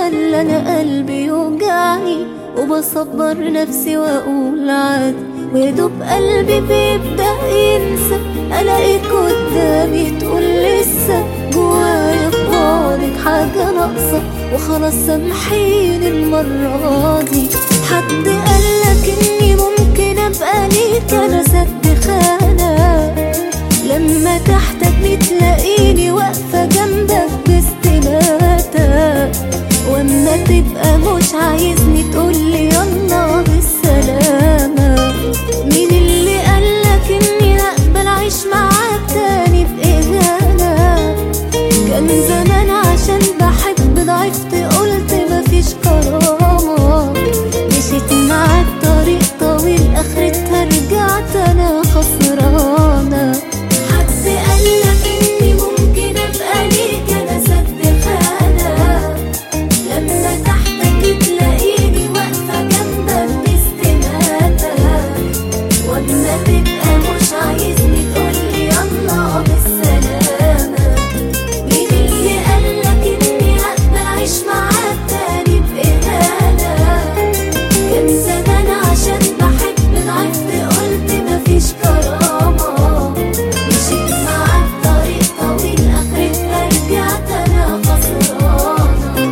ولا انا قلبي يوجعني وبصبر نفسي واقول عادي ويدوب قلبي بيبدأ ينسى الاقيك قدامي تقول لسه جوايا في بعدك حاجة ناقصة وخلاص سامحيني المرة دي حد قالك اني ممكن ابقى ليك انا سد خانة لما تحتاجني تلاقيني واقفة جنبك باستماتة واما تبقى مش عايزني تقولي يلا بالسلامة مين اللي قالك اني هقبل اعيش معاك تاني بإهانة كان زمان عشان بحب ضعفت قلت مفيش كرامة مشيت معاك طريق طويل اخرتها رجعت انا خسرانة حد قالك اني ممكن ابقى ليك انا سد خانة لما تحتاج تلاقيني واقفة جنبك باستماتة واما تبقى مش عايزني تقولي يلا بالسلامة مين اللي قالك اني هقبل اعيش معاك تاني بإهانة كان زمان عشان بحب ضعفت قلت مفيش كرامة مشيت معاك طريق طويل اخرتها رجعت انا خسرانة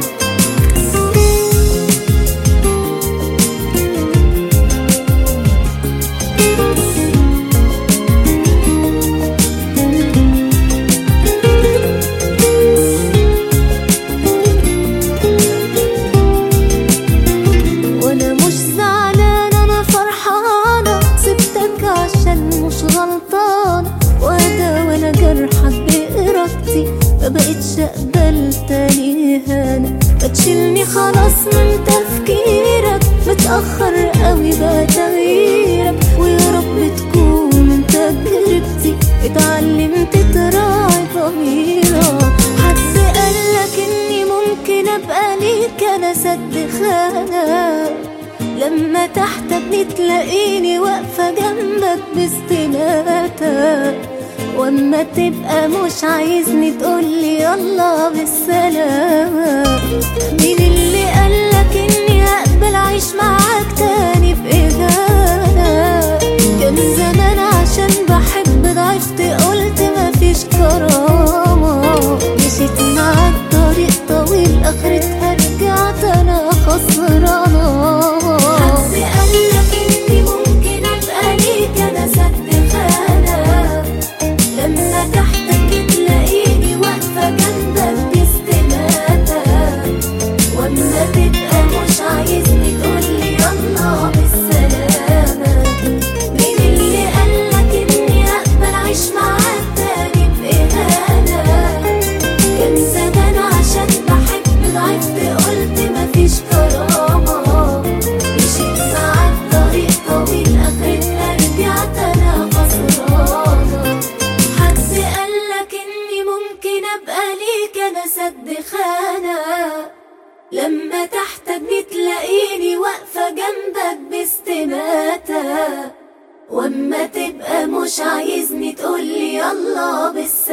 وانا مش زعلانة انا فرحانة سبتك عشان مش غلطانة وده وانا جرحك بإرادتي ما بقتش اقبل تاني اهانة بتشيلني خلاص من تفكيرك متأخر قوي بقى تغييرك ويا رب تكون من تجربتي اتعلمت تراعي ضميرك حد قالك اني ممكن ابقى ليك انا سد خانة لما تحتاجني تلاقيني واقفة جنبك باستماتة واما تبقى مش عايزني تقولي يلا بالسلامة مين اللي قالك اني هقبل اعيش معاك تاني بإهانة كان زمان عشان بحب ضعفت قلت مفيش كرامة مشيت معاك طريق طويل اخرتها رجعت انا خسرانة حد قالك اني ممكن ابقى ليك انا سد خانة لما تحتاج تلاقيني واقفة جنبك باستماتة واما تبقى مش عايزني تقولي يلا بالسلامة مين اللي قالك اني هقبل اعيش معاك تاني بإهانة كان زمان عشان بحب ضعفت قلت مفيش كرامة مشيت معاك طريق طويل اخرتها رجعت انا خسرانة حد قالك اني ممكن ابقى ليك انا سد خانة لما تحتاجني تلاقيني واقفة جنبك باستماتة واما تبقى مش عايزني تقولي يلا بالسلامة